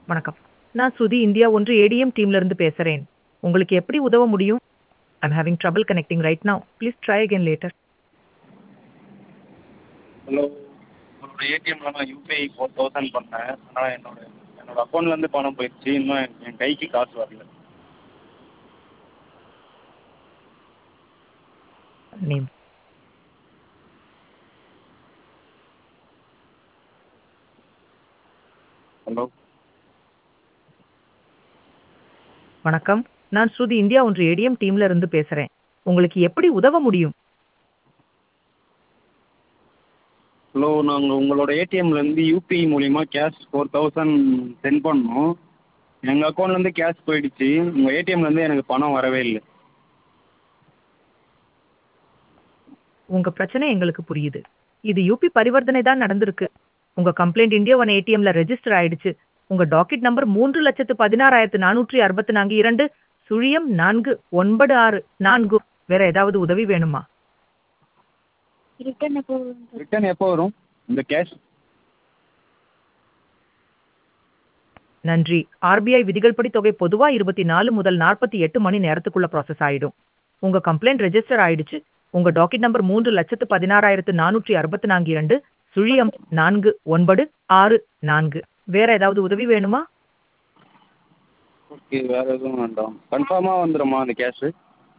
வணக்கம் நான் ஸ்ருதி இந்தியா ஒன்று ஏடிஎம் டீம்ல இருந்து பேசுறேன் உங்களுக்கு எப்படி உதவ முடியும் I'm having trouble connecting right now please try again later hello உங்களோட ஏடிஎம்மில் நான் யூபிஐ ஃபோர் தௌசண்ட் பண்ணேன் ஆனால் என்னோட என்னோட அக்கௌண்ட்லேருந்து பணம் போயிடுச்சு இன்னும் என் என் கைக்கு காசு வரல நேம் ஹலோ வணக்கம் நான் ஸ்ருதி இந்தியா ஒன்று ஏடிஎம் டீம்ல இருந்து பேசுறேன் உங்களுக்கு எப்படி உதவ முடியும் ஹலோ நாங்கள் உங்களோட ஏடிஎம்லேருந்து யூபிஐ மூலிமா கேஷ் ஃபோர் தௌசண்ட் சென்ட் பண்ணோம் எங்கள் அக்கௌண்ட்லேருந்து கேஷ் போயிடுச்சு உங்கள் ஏடிஎம்லேருந்து எனக்கு பணம் வரவே இல்லை உங்க பிரச்சனை எங்களுக்கு புரியுது இது யூபி பரிவர்த்தனை தான் நடந்திருக்கு உங்க கம்ப்ளைண்ட் இந்தியா ஒன் ஏடிஎம்ல ரெஜிஸ்டர் ஆயிடுச்சு உங்க டாக்கெட் நம்பர் மூன்று லட்சத்து பதினாறாயிரத்து நானூற்றி அறுபத்தி நான்கு இரண்டு சுழியம் நான்கு ஒன்பது ஆறு நான்கு வேற ஏதாவது உதவி வேணுமா ரிட்டர்ன் எப்போ ரிட்டர்ன் எப்போ வரும் இந்த கேஷ் நன்றி ஆர்பிஐ விதிகள் படி தொகை பொதுவா இருபத்தி நாலு முதல் நாற்பத்தி எட்டு மணி நேரத்துக்குள்ள ப்ராசஸ் ஆயிடும் உங்க கம்ப்ளைண்ட் ரெஜிஸ்டர் ஆயிடுச்சு உங்க டாக்கெட் நம்பர் மூன்று லட்சத்து பதினாறாயிரத்து நானூற்றி அறுபத்தி நான்கு இரண்டு சுழியம் நான்கு ஒன்பது ஆறு நான்கு வேற ஏதாவது உதவி வேணுமா ஓகே வேறு எதுவும் வேண்டாம் கன்ஃபார்மாக வந்துடுமா அந்த கேஷு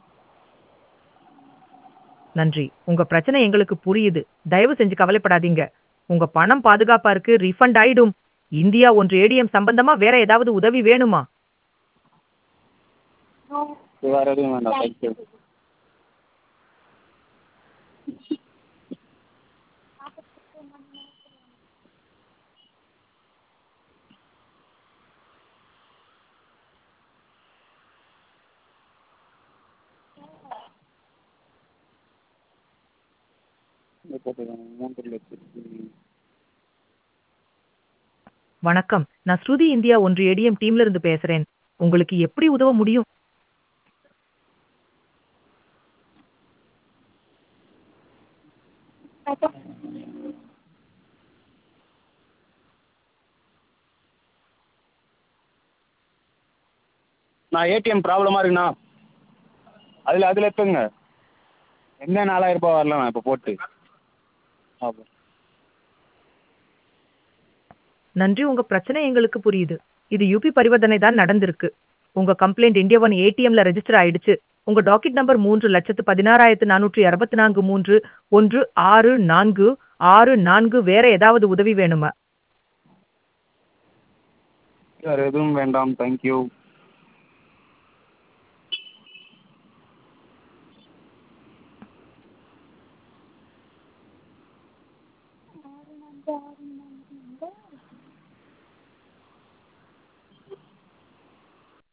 நன்றி உங்க பிரச்சனை எங்களுக்கு புரியுது தயவு செஞ்சு கவலைப்படாதீங்க உங்க பணம் பாதுகாப்பா இருக்கு ரீஃபண்ட் ஆயிடும் இந்தியா ஒன்று ஏடிஎம் சம்பந்தமா வேற ஏதாவது உதவி வேணுமா வேறு எதுவும் வேண்டாம் தேங்க்யூ மூன்று லட்சத்தி வணக்கம் நான் ஸ்ருதி இந்தியா ஒன்று ஏடிஎம் டீம்ல இருந்து பேசுறேன் உங்களுக்கு எப்படி உதவ முடியும் நான் ஏடிஎம் ப்ராப்ளமாக இருக்குண்ணா அதில் அதில் எடுத்துங்க எந்த நாலாயிரம் ரூபாய் வரல நான் இப்போ போட்டு ஆமாம் நன்றி உங்க பிரச்சனை எங்களுக்கு புரியுது இது யூபி பரிவர்த்தனை தான் நடந்திருக்கு உங்க கம்ப்ளைண்ட் இந்தியா ஒன் ஏடிஎம்ல ரெஜிஸ்டர் ஆயிடுச்சு உங்க டாக்கெட் நம்பர் மூன்று லட்சத்து பதினாறாயிரத்து நானூற்றி அறுபத்தி நான்கு மூன்று ஒன்று ஆறு நான்கு ஆறு நான்கு வேற ஏதாவது உதவி வேணுமா வேறு எதுவும் வேண்டாம் தேங்க்யூ ஆறு நான்கு ஆறு நான்கு